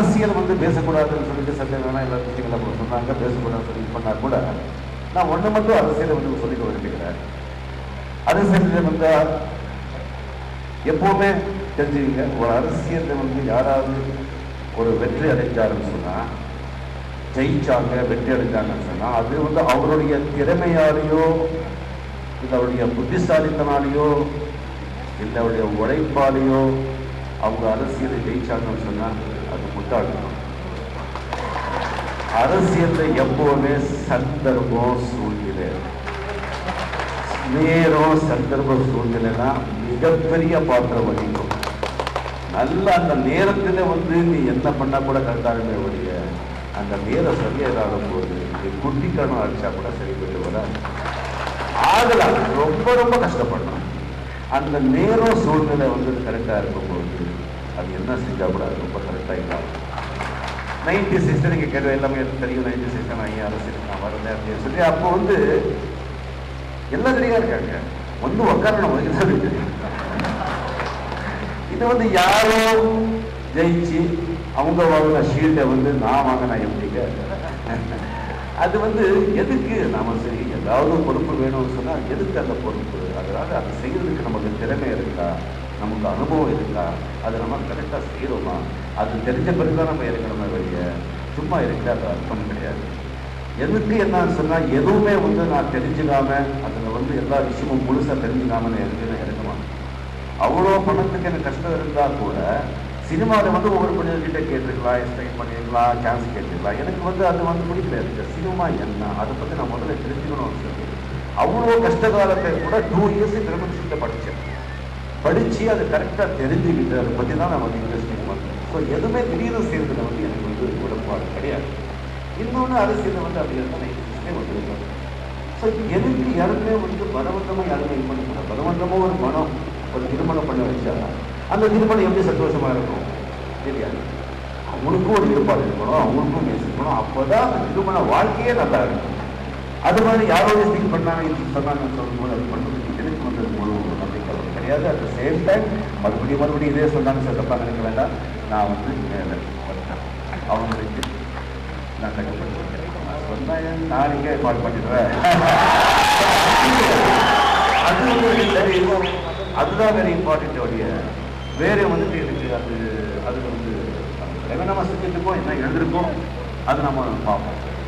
அரசியல் வந்து பேசக்கூடாதுன்னு சொல்லிட்டு சத்தியம் வேணா எல்லா விஷயங்களும் அவங்க சொன்னாங்க பேசக்கூடாதுன்னு சொல்லி இது பண்ணா கூட நான் ஒண்ணு மட்டும் அரசியலை வந்து சொல்லிக்க விரும்புகிறேன் அரசியல் வந்து எப்பவுமே தெரிஞ்சுக்கங்க ஒரு அரசியல்ல வந்து யாராவது ஒரு வெற்றி அடைஞ்சாருன்னு சொன்னா ஜெயிச்சாங்க வெற்றி அடைஞ்சாங்கன்னு சொன்னா அது வந்து அவருடைய திறமையாலேயோ இல்லை அவருடைய புத்திசாலித்தனாலேயோ இல்லை அவருடைய உழைப்பாலேயோ அவங்க அரசியலை ஜெயிச்சாங்கன்னு சொன்னா அது முட்டாள்தான் அரசியல்ல எப்பவுமே சந்தர்ப்பம் சூழ்நிலை நேரம் சந்தர்ப்ப சூழ்நிலைனா மிகப்பெரிய பாத்திரம் வகிக்கும் நல்ல அந்த நேரத்துல வந்து நீ என்ன பண்ணா கூட கரெக்டாகவே ஒழிய அந்த நேரம் சரியாக போது நீ குட்டிக்கணும் அடிச்சா கூட சரிப்பட்டு வர ஆகலாம் ரொம்ப ரொம்ப கஷ்டப்படணும் அந்த நேரம் சூழ்நிலை வந்து கரெக்டா இருக்கும்போது அது என்ன செஞ்சா கூட அது ரொம்ப கரெக்டா இல்லாம நைன்டி சிக்ஸ்ல நீங்க கேட்ட எல்லாமே எனக்கு தெரியும் நைன்டி சிக்ஸ்ல நான் ஏன் அரசியல் நான் வரல அப்படின்னு சொல்லி அப்போ வந்து எல்லாம் தெரியா இருக்காங்க வந்து உட்காரணும் உனக்கு தான் தெரியும் இது வந்து யாரோ ஜெயிச்சு அவங்க வாங்கின ஷீல்டை வந்து நான் வாங்கின எப்படிங்க அது வந்து எதுக்கு நாம சரி ஏதாவது பொறுப்பு வேணும்னு சொன்னா எதுக்கு அந்த பொறுப்பு அதனால அது செய்யறதுக்கு நமக்கு திறமை இருக்கா நமக்கு அனுபவம் இருக்கா அது நம்ம கரெக்டா செய்யறோமா அது தெரிஞ்ச பிறகுதான் நம்ம இறங்கணுமே வெளிய சும்மா இருக்க அது அர்த்தம் கிடையாது எதுக்கு என்னன்னு சொன்னா எதுவுமே வந்து நான் தெரிஞ்சுக்காம அதுல வந்து எல்லா விஷயமும் முழுசா தெரிஞ்சுக்காம நான் இறங்க இறங்க மாட்டேன் அவ்வளோ பணத்துக்கு எனக்கு கஷ்டம் இருந்தா கூட சினிமாவில் வந்து ஒவ்வொரு கொஞ்சம் கிட்ட கேட்டிருக்கலாம் எக்ஸ்பிளைன் பண்ணிருக்கலாம் சான்ஸ் கேட்டிருக்கலாம் எனக்கு வந்து அது வந்து பிடிக்கல எனக்கு சினிமா என்ன அதை பற்றி நான் முதல்ல தெரிஞ்சுக்கணும்னு சொல்லி அவ்வளோ கஷ்ட காலத்தை கூட டூ இயர்ஸ் திருமணத்தை படித்தேன் படித்து அது கரெக்டாக தெரிஞ்சுக்கிட்டு அதை பற்றி தான் நான் வந்து இன்ட்ரெஸ்டிங் பண்ணேன் ஸோ எதுவுமே திடீர்னு செய்யறதுல வந்து எனக்கு வந்து உடன்பாடு கிடையாது இன்னொன்று அரசியலில் வந்து அப்படி இருந்தால் நான் இன்ட்ரெஸ்டே வந்துருக்கேன் ஸோ எனக்கு யாருமே வந்து பலவந்தமாக யாருமே இது பண்ண முடியாது பலவந்தமாக ஒரு மனம் ஒரு திருமணம் பண்ண வச்சா அந்த திருமணம் எப்படி சந்தோஷமா இருக்கும் தெரியாது அவங்களுக்கும் ஒரு ஈடுபாடு இருக்கணும் அவங்களுக்கும் நேசிக்கணும் அப்போதான் அந்த திருமண வாழ்க்கையே நல்லா இருக்கும் அது மாதிரி யாரோ திங்க் பண்ணாங்க இது சொன்னாங்கன்னு சொல்லும்போது அது பண்ணுறதுக்கு எனக்கு வந்து அது முழு நம்பிக்கை வந்து கிடையாது அட் த சேம் டைம் மறுபடியும் மறுபடியும் இதே சொன்னாங்க சார் தப்பா நினைக்க வேண்டாம் நான் வந்து மேலே வந்துட்டேன் அவங்களுக்கு நான் கட்டுப்பட்டு நான் சொன்னேன் நான் இங்கே கால் பண்ணிடுறேன் அது வந்து வெரி அதுதான் வெரி இம்பார்ட்டன்ட் உடைய வேற வந்துட்டு எனக்கு அது அது வந்து நம்ம செஞ்சுருக்கோம் என்ன எழுதிருக்கோம் அது நம்ம பார்ப்போம்